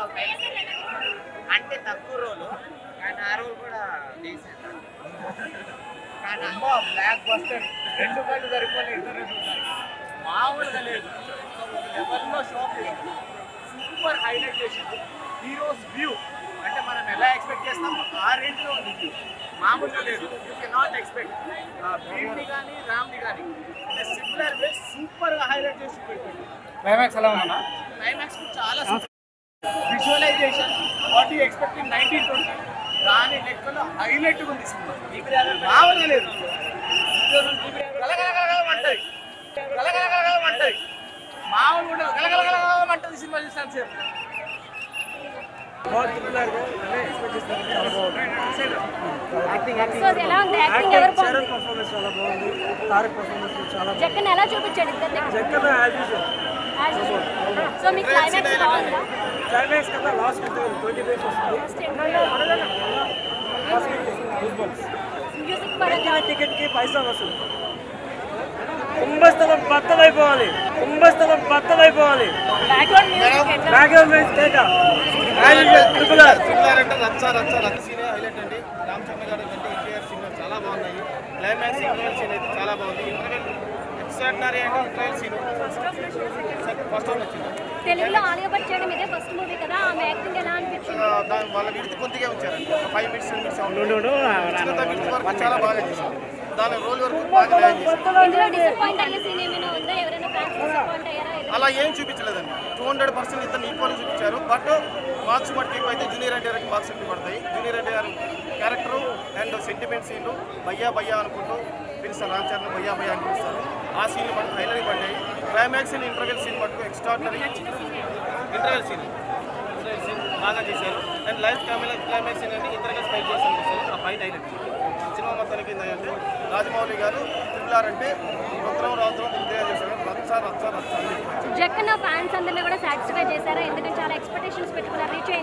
ఒక టైం అంటే తక్కువ రోలు కానీ ఆ రోల్ కూడా డీసెంట్ కానీ అమ్మో బ్లాక్ బస్టర్ రెండు కళ్ళు సరిపోలే ఇద్దరు చూడాలి మామూలుగా లేదు లెవెల్లో షాప్ సూపర్ హైలైట్ చేసింది హీరోస్ వ్యూ అంటే మనం ఎలా ఎక్స్పెక్ట్ చేస్తాం ఆ రేంజ్లో ఉంది వ్యూ మామూలుగా లేదు యూ కెన్ నాట్ ఎక్స్పెక్ట్ భీమ్ని కానీ రామ్ని కానీ అంటే సిమిలర్ వే సూపర్గా హైలైట్ చేసి పెట్టాడు క్లైమాక్స్ ఎలా ఉందన్నా క్లైమాక్స్ చాలా visualisation what you expecting nineteen twenty దాని లెక్కలో హైలైట్ ఉంది సినిమా మామూలుగా లేదు గలగలగలగలమంటది గలగలగలగలమంటది మామూలుగా ఉండదు గలగలగలగలమంటది సినిమా చూసాను సేపు సో అది ఎలా ఉంది యాక్టింగ్ ఎవరు బాగుంది పర్ఫార్మెన్స్ చాలా బాగుంది తారక్ పర్ఫార్మెన్స్ చాలా జక్కన్ ఎలా చూపించాడు ఇద్దరిని Jakkanna as usual As usual. So మీ క్లైమాక్స్ బాగుందా క్లైమాక్స్ కదా లాస్ట్ ట్వంటీ డేస్ వస్తుంది మ్యూజిక్ పరంగా టికెట్కి పైసా వస్తుంది కుంభస్థలం బద్దలైపోవాలి కుంభస్థలం బద్దలైపోవాలి బ్యాక్గ్రౌండ్ మ్యూజిక్ ఎట్లా బ్యాక్గ్రౌండ్ మ్యూజిక్ తేజ అంటే రచ్చ రచ్చ రచ్చ సీనే హైలైట్ అండి రామ్ చంద్ర గారు కంటే ఎన్టీఆర్ సీన్ చాలా బాగున్నాయి క్లైమాక్స్ ఇంటర్వెల్ సీన్ అయితే చాలా బాగుంది ఇంటర్వెల్ ఎక్స్ట్రాడినరీ అంటే ఇంటర్వెల్ సీన్ ఫస్ట్ టైం వచ్చింది తెలుగులో ఆలియా భట్ చేయడం ఇదే ఫస్ట్ మూవీ కదా ఆమె యాక్టింగ్ ఎలా అనిపించింది ఆ, దాని వాళ్ళ విడిది కొద్దిగా ఉంచారండి ఫైవ్ మినిట్స్ మినిట్స్ వరకు చాలా బాగా చేశారు దాని రోల్ వరకు బాగా న్యాయం చేశారు ఇందులో డిసప్పాయింట్ అయ్యే సీన్ ఏమైనా ఉందా ఎవరైనా ఫ్యాన్స్ డిసప్పాయింట్ అయ్యారా ఏదైనా? అలా ఏం చూపించలేదండి టూ హండ్రెడ్ పర్సెంట్ ఇద్దరు ఈక్వల్ చూపించారు బట్ మార్క్స్ మటుకు ఎక్కువ అయితే జూనియర్ ఎన్టీఆర్కి మార్క్స్ ఎక్కువ పడతాయి junior NTR character and sentiment సీన్లు భయ్యా భయ్యా అనుకుంటూ పిలుస్తారు రామ్ చరణ్ భయ్యా భయ్యా అని పిలుస్తారు ఆ సీన్లు మటుకు హైలైట్ పడ్డాయి క్లైమాక్స్ అండ్ ఇంటర్వెల్ సీన్ మటుకు extraordinary interval scene interval scene బాగా చేశారు and life camera climax scene అండి ఇద్దరు కలిసి ఫైట్ చేశారు చేశారు ఆ ఫైట్ హైలైట్ సినిమా మొత్తానికి ఏంటంటే రాజమౌళి గారు ట్రిపుల్ ఆర్ అంటే రుద్రం రాత్రం ఇంతగా చేశారు రచ్చ రచ్చ రచ్చ అని చెప్పి జక్కన్ ఫ్యాన్స్ అందరినీ కూడా సాటిస్ఫై చేశారా ఎందుకంటే చాలా ఎక్స్పెక్టేషన్స్ పెట్టుకున్నారు రీచ్